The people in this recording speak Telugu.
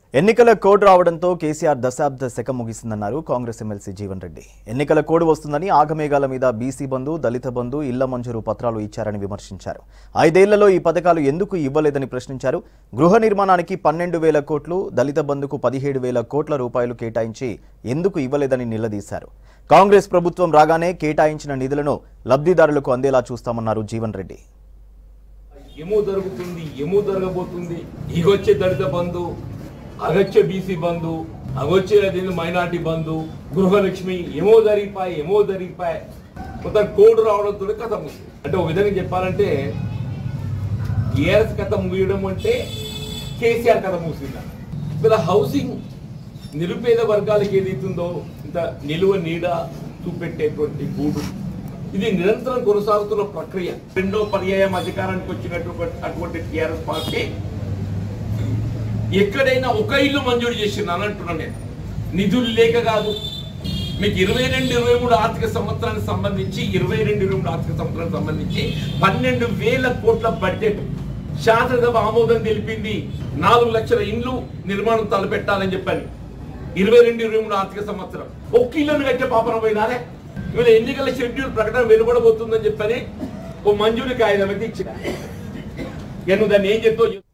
ఎన్నికల కోడ్ రావడంతో కేసీఆర్ దశాబ్ద శకం ముగిసిందన్నారు కాంగ్రెస్ ఎమ్మెల్సీ జీవన్ రెడ్డి ఎన్నికల కోడ్ వస్తుందని ఆగమేఘాల మీద బీసీ బంధు దళిత బంధు ఇళ్ల మంజూరు పత్రాలు ఇచ్చారని విమర్శించారు ఐదేళ్లలో ఈ పథకాలు ఎందుకు ఇవ్వలేదని ప్రశ్నించారు గృహ నిర్మాణానికి పన్నెండు వేల కోట్లు దళిత బంధుకు పదిహేడు వేల కోట్ల రూపాయలు కేటాయించి ఎందుకు ఇవ్వలేదని నిలదీశారు కాంగ్రెస్ ప్రభుత్వం రాగానే కేటాయించిన నిధులను లబ్ధిదారులకు అందేలా చూస్తామన్నారు జీవన్ రెడ్డి ఏమో జరుగుతుంది ఏమో జరగబోతుంది ఇగొచ్చే దళిత బంధు అగొచ్చే బీసీ బంధు అగొచ్చే అదేంటి మైనార్టీ బంధు గృహలక్ష్మి ఏమో జరిగిపాయి ఏమో జరిగిపాయి మొత్తం కోడ్ రావడంతో కథ ముగిసింది అంటే ఒక విధంగా చెప్పాలంటే టీఆర్ఎస్ కథ ముగియడం అంటే కేసీఆర్ కథ ముగిసింది ఇలా హౌసింగ్ నిరుపేద వర్గాలకు ఏదైతుందో ఇంత నిలువ నీడ చూపెట్టేటువంటి గూడు ఇది నిరంతరం కొనసాగుతున్న ప్రక్రియ రెండో పర్యాయం అధికారానికి వచ్చినటువంటి అటువంటి టీఆర్ఎస్ పార్టీ ఎక్కడైనా ఒక ఇల్లు మంజూరు చేసింది అని అంటున్నాను నేను నిధులు లేక కాదు మీకు ఇరవై రెండు ఇరవై మూడు ఆర్థిక సంవత్సరానికి సంబంధించి ఇరవై రెండు ఇరవై మూడు ఆర్థిక సంవత్సరానికి సంబంధించి పన్నెండు వేల కోట్ల బడ్జెట్ శాసనసభ ఆమోదం తెలిపింది నాలుగు లక్షల ఇండ్లు నిర్మాణం తలపెట్టాలని చెప్పని ఇరవై రెండు ఇరవై మూడు ఆర్థిక సంవత్సరం ఒక్క ఇల్లును కట్టే పాపన పోయినారే ఇవాళ ఎన్నికల షెడ్యూల్ ప్రకటన వెలువడబోతుందని చెప్పని ఓ మంజూరు కాగితం అయితే ఇచ్చిన ఇక నువ్వు దాన్ని ఏం చెప్తావు